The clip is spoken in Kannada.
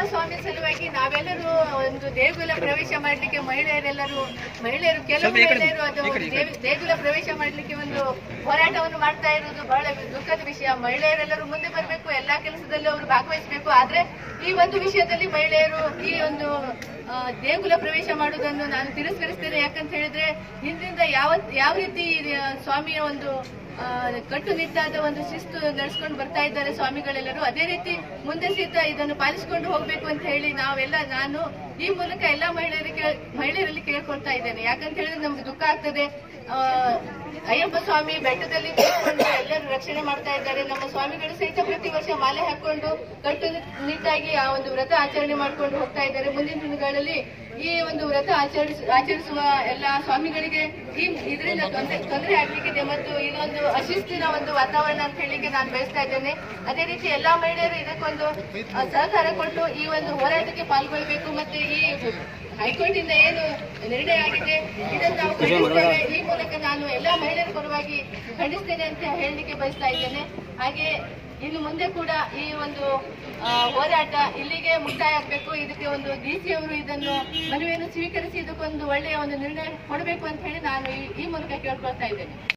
ಸ್ವಾಮಿ ಸಲುವಾಗಿ ನಾವೆಲ್ಲರೂ ಒಂದು ದೇಗುಲ ಪ್ರವೇಶ ಮಾಡ್ಲಿಕ್ಕೆ ಮಹಿಳೆಯರೆಲ್ಲರೂ ಮಹಿಳೆಯರು ಕೆಲವು ಸ್ವಲ್ಪ ಈ ಕಡೆ ಮಹಿಳೆಯರು ಅದು ಈ ಕಡೆ, ಈ ಕಡೆ. ದೇವಿ- ದೇಗುಲ ಪ್ರವೇಶ ಮಾಡ್ಲಿಕ್ಕೆ ಒಂದು ಹೋರಾಟವನ್ನು ಮಾಡ್ತಾ ಇರುವುದು ಬಹಳ ದುಃಖದ ವಿಷಯ ಮಹಿಳೆಯರೆಲ್ಲರೂ ಮುಂದೆ ಬರಬೇಕು ಎಲ್ಲಾ ಕೆಲಸದಲ್ಲೂ ಅವರು ಭಾಗವಹಿಸಬೇಕು ಆದ್ರೆ ಈ ಒಂದು ವಿಷಯದಲ್ಲಿ ಮಹಿಳೆಯರು ಈ ಒಂದು ಆ, ದೇಗುಲ ಪ್ರವೇಶ ಮಾಡುವುದನ್ನು ನಾನು ತಿರಸ್ಕರಿಸ್ತೇನೆ ಯಾಕಂತ ಹೇಳಿದ್ರೆ ಹಿಂದಿಂದ ಯಾವ ಯಾವ ರೀತಿ ಈ, ಆ, ಸ್ವಾಮಿಯ ಒಂದು ಆ, ಕಟ್ಟುನಿಟ್ಟಾದ ಒಂದು ಶಿಸ್ತು ನಡೆಸ್ಕೊಂಡು ಬರ್ತಾ ಇದ್ದಾರೆ ಸ್ವಾಮಿಗಳೆಲ್ಲರೂ ಅದೇ ರೀತಿ ಮುಂದೆ ಸಹಿತ ಇದನ್ನು ಪಾಲಿಸಿಕೊಂಡು ಹೋಗ್ಬೇಕು ಅಂತ ಹೇಳಿ ನಾವೆಲ್ಲ ನಾನು ಈ ಮೂಲಕ ಎಲ್ಲಾ ಮಹಿಳೆಯರಿಗೆ ಮಹಿಳೆಯರಲ್ಲಿ ಕೇಳ್ಕೊಳ್ತಾ ಇದ್ದೇನೆ ಯಾಕಂತ ಹೇಳಿದ್ರೆ ನಮ್ಗೆ ದುಃಖ ಆಗ್ತದೆ ಆ, ಅಯ್ಯಪ್ಪ ಸ್ವಾಮಿ ಬೆಟ್ಟದಲ್ಲಿ ಕೂತ್ಕೊಂಡು ಎಲ್ಲರೂ ರಕ್ಷಣೆ ಮಾಡ್ತಾ ಇದ್ದಾರೆ ನಮ್ಮ ಸ್ವಾಮಿಗಳು ಸಹಿತ ಪ್ರತಿ ವರ್ಷ ಮಾಲೆ ಹಾಕೊಂಡು ಕಟ್ಟುನಿಟ್ಟಾಗಿ ಆ ಒಂದು ವ್ರತ ಆಚರಣೆ ಮಾಡ್ಕೊಂಡು ಹೋಗ್ತಾ ಇದ್ದಾರೆ ಮುಂದಿನ ದಿನಗಳಲ್ಲಿ ಈ ಒಂದು ವ್ರತ ಆಚರಿಸ ಆಚರಿಸುವ ಎಲ್ಲ ಸ್ವಾಮಿಗಳಿಗೆ ಈ ಇದರಿಂದ ತೊಂದರೆ ತೊಂದರೆ ಆಗ್ಲಿಕ್ಕಿದೆ ಮತ್ತು ಇದೊಂದು ಅಶಿಸ್ತಿನ ಒಂದು ವಾತಾವರಣ ಅಂತ ಹೇಳಿಕ್ಕೆ ನಾನು ಬಯಸ್ತಾ ಇದ್ದೇನೆ ಅದೇ ರೀತಿ ಎಲ್ಲಾ ಮಹಿಳೆಯರು ಇದಕ್ಕೊಂದು ಆ, ಸಹಕಾರ ಕೊಟ್ಟು ಈ ಒಂದು ಹೋರಾಟಕ್ಕೆ ಪಾಲ್ಗೊಳ್ಬೇಕು ಮತ್ತೆ ಈ ಹೈಕೋರ್ಟ್ ಇಂದ ಏನು ನಿರ್ಣಯ ಆಗಿದೆ ಇದನ್ನು ನಾವು ಖಂಡಿಸ್ತೇವೆ ಈ ಮೂಲಕ ನಾನು ಎಲ್ಲಾ ಮಹಿಳೆಯರ ಪರವಾಗಿ ಖಂಡಿಸ್ತೇನೆ ಅಂತ ಹೇಳಲಿಕ್ಕೆ ಬಯಸ್ತಾ ಇದ್ದೇನೆ ಹಾಗೆ ಇನ್ನು ಮುಂದೆ ಕೂಡ ಈ ಒಂದು ಆ, ಹೋರಾಟ ಇಲ್ಲಿಗೆ ಮುಕ್ತಾಯ ಆಗಬೇಕು ಇದಕ್ಕೆ ಒಂದು ಡಿಸಿ ಅವರು ಇದನ್ನು ಮನವಿಯನ್ನು ಸ್ವೀಕರಿಸಿ ಇದಕ್ಕೊಂದು ಒಳ್ಳೆಯ ಒಂದು ನಿರ್ಣಯ ಕೊಡಬೇಕು ಅಂತ ಹೇಳಿ ನಾನು ಈ- ಈ ಮೂಲಕ ಕೇಳ್ಕೊಳ್ತಾ ಇದ್ದೇನೆ